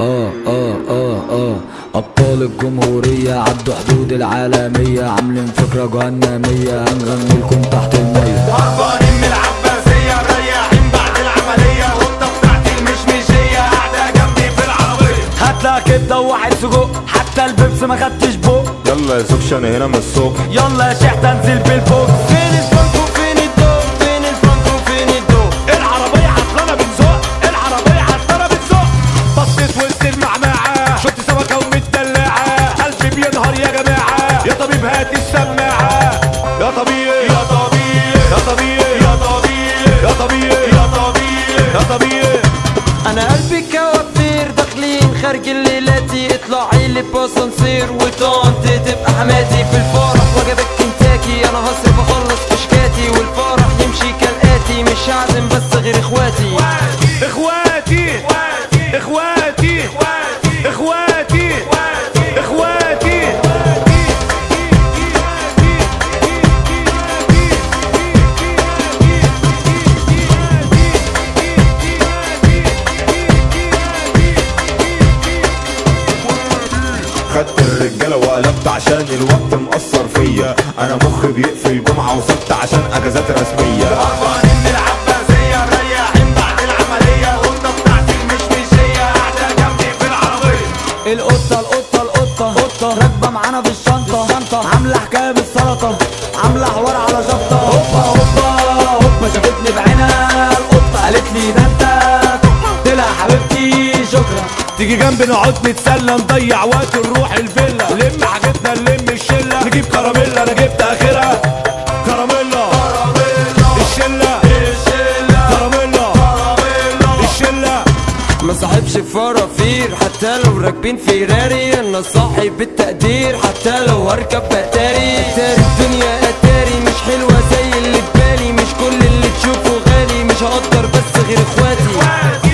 اه اه اه اه ابطال الجمهورية عدوا حدود العالمية عاملين فكرة جهنمية هنغني لكم تحت المية هربانين من العباسية مريحين بعد العملية القطة بتاعتي المشمشية قاعدة جنبي في العربية هاتلا كبده وواحد سجق حتى البيبس ما خدتش بق يلا يا زوجش انا هنا من الصبح يلا يا شيخ تنزل بالبوكس فين الفرنكو فين الدو فين الفرنكو فين الدو العربية عطلانة بتزق العربية عطلانة بتزق بصيت وسط المعمعة شفت سمكة ومتدلعة قلبي بينهار يا جماعة يا طبيب هات السماعة يا طبيعي يا طبيعي يا طبيعي يا طبيعي يا طبيعي يا طبيعي يا طبيعي انا قلبي كوافير داخلين خارج الليلاتي اطلعي لي باسانسير وطنط تبقى حماتي في الفرح وجبك كنتاكي انا هصرف اخلص كشكاتي والفرح يمشي كالاتي مش هعزم بس غير اخواتي اخواتي اخواتي اخواتي اخواتي خدت الرجاله وقلبت عشان الوقت مأثر فيا انا مخي بيقفل جمعه وسبت عشان اجازات رسميه هربانين من العباسية مريحين بعد العملية القطة بتاعتي المشمشية قاعدة جنبي في العربية القطة القطة القطة قطة راكبة معانا بالشنطة شنطة عاملة حكاية بالسلطة عاملة حوار على شطة هوبا هوبا هوبا شافتني بعينها القطة قالت لي ده انت قلت لها حبيبتي شكرا تيجي جنبي نقعد نتسلى نضيع وقت نروح الفيلا لم حاجتنا نلم الشله نجيب كراميلا انا جبت اخرها كراميلا الشله كراميلا الشله ما صاحبش فرافير حتى لو راكبين فيراري انا صاحب بالتقدير حتى لو هركب بتاري اتاري الدنيا اتاري مش حلوة زي اللي في بالي مش كل اللي تشوفه غالي مش هقدر بس غير اخواتي